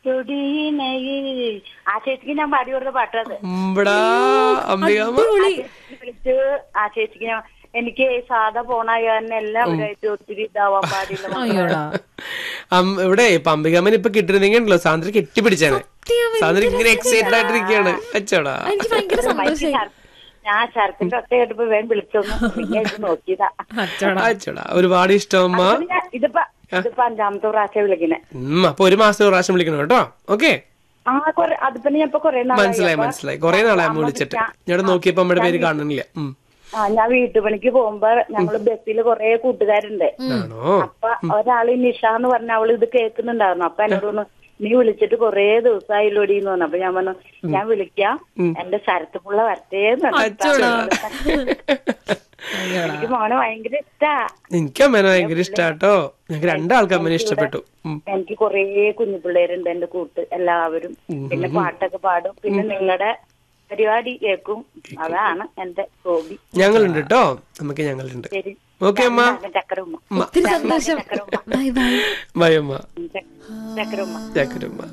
തൊടിയിണയിൽ ആ ചേച്ചിക്ക് ഞാൻ പാടി കൊടുത്ത പാട്ടത് ഉമ്പടാ അംബികാമ്മ അടിപൊളി വിളിച്ച് ആ ചേച്ചിക്ക് ഞാൻ എനിക്ക് സാധാ പോണായ കാരണം എല്ലാവരുമായിട്ട് ഒത്തിരി ഇതാവാൻ പാടില്ല അയ്യോടാ അം- ഇവിടെ ഇപ്പൊ അംബികാമ്മൻ ഇപ്പൊ കിട്ടിയിരുന്നെങ്കിൽ ഉണ്ടല്ലോ സാന്ദ്ര കെട്ടിപ്പിടിച്ചാണ് സത്യം, സാന്ദ്ര ഇങ്ങനെ എക്സൈറ്റഡ് ആയിട്ടിരിക്കുകയാണ് അച്ചോടാ എനിക്ക് ഭയങ്കര സന്തോഷായി ഞാൻ ശരത്തിന്റെ ഒറ്റ കേട്ടപ്പോ വേഗം വിളിച്ചൊന്നു പിന്നെ ഇത് നോക്കിയതാ അച്ചോടാ അച്ചോടാ ഒരുപാട് ഇഷ്ടം അമ്മ അപ്പൊ ഞാൻ ഇതിപ്പോ ഇതിപ്പോ അഞ്ചാമത്തെ പ്രാവശ്യം വിളിക്കണേ ഉം അപ്പൊ ഒരു മാസം ഒരു പ്രാവശ്യം വിളിക്കണം കേട്ടോ ഓക്കെ ആ കൊറേ അതിപ്പോ ഞാൻ ഇപ്പൊ കൊറേ നാളായി. മനസ്സിലായി അപ്പൊ മനസ്സിലായി കൊറേ നാളെ അമ്മ വിളിച്ചിട്ട് ഞാൻ നോക്കിയപ്പോ അമ്മയുടെ പേര് കാണുന്നില്ല ഉം ആ ഞാൻ വീട്ടുപണിക്ക് പോകുമ്പോ ഞങ്ങള് ബസ്സിൽ കൊറേ കൂട്ടുകാരുണ്ട് ആണോ അപ്പൊ ഒരാള് നിഷ എന്ന് പറഞ്ഞ അവള് ഇത് കേൾക്കുന്നുണ്ടായിരുന്നു അപ്പൊ എന്നോട് പറഞ്ഞു നീ വിളിച്ചിട്ട് കൊറേ ദിവസമായില്ലോടി എന്ന് പറഞ്ഞു അപ്പൊ ഞാൻ പറഞ്ഞു ഞാൻ വിളിക്കാം എന്റെ ശരത്തുപുള്ള വരട്ടേന്ന് പറഞ്ഞു. അച്ചോടാ അയ്യോടാ എനിക്ക് മോനെ ഭയങ്കര ഇഷ്ടാ എനിക്ക് അമ്മേനെ ഭയങ്കര ഇഷ്ടാട്ടോ ഞങ്ങൾക്ക് രണ്ടാൾക്ക് അമ്മേനെ ഇഷ്ടപ്പെട്ടു ഉം. എനിക്ക് കൊറേ കുഞ്ഞു പിള്ളേരുണ്ട് എന്റെ കൂട്ട് എല്ലാവരും പിന്നെ പാട്ടൊക്കെ പാടും പിന്നെ നിങ്ങളുടെ പരിപാടി കേൾക്കും അതാണ് എന്റെ ഹോബി ഞങ്ങളുണ്ട് കേട്ടോ നമുക്ക് ഞങ്ങളുണ്ട് ശരി ഓക്കെ അമ്മ ചക്കര ഉമ്മ ഒത്തിരി സന്തോഷം ബൈ ബൈ ബൈ അമ്മ ചക്കര ഉമ്മ ചക്കരമ്മ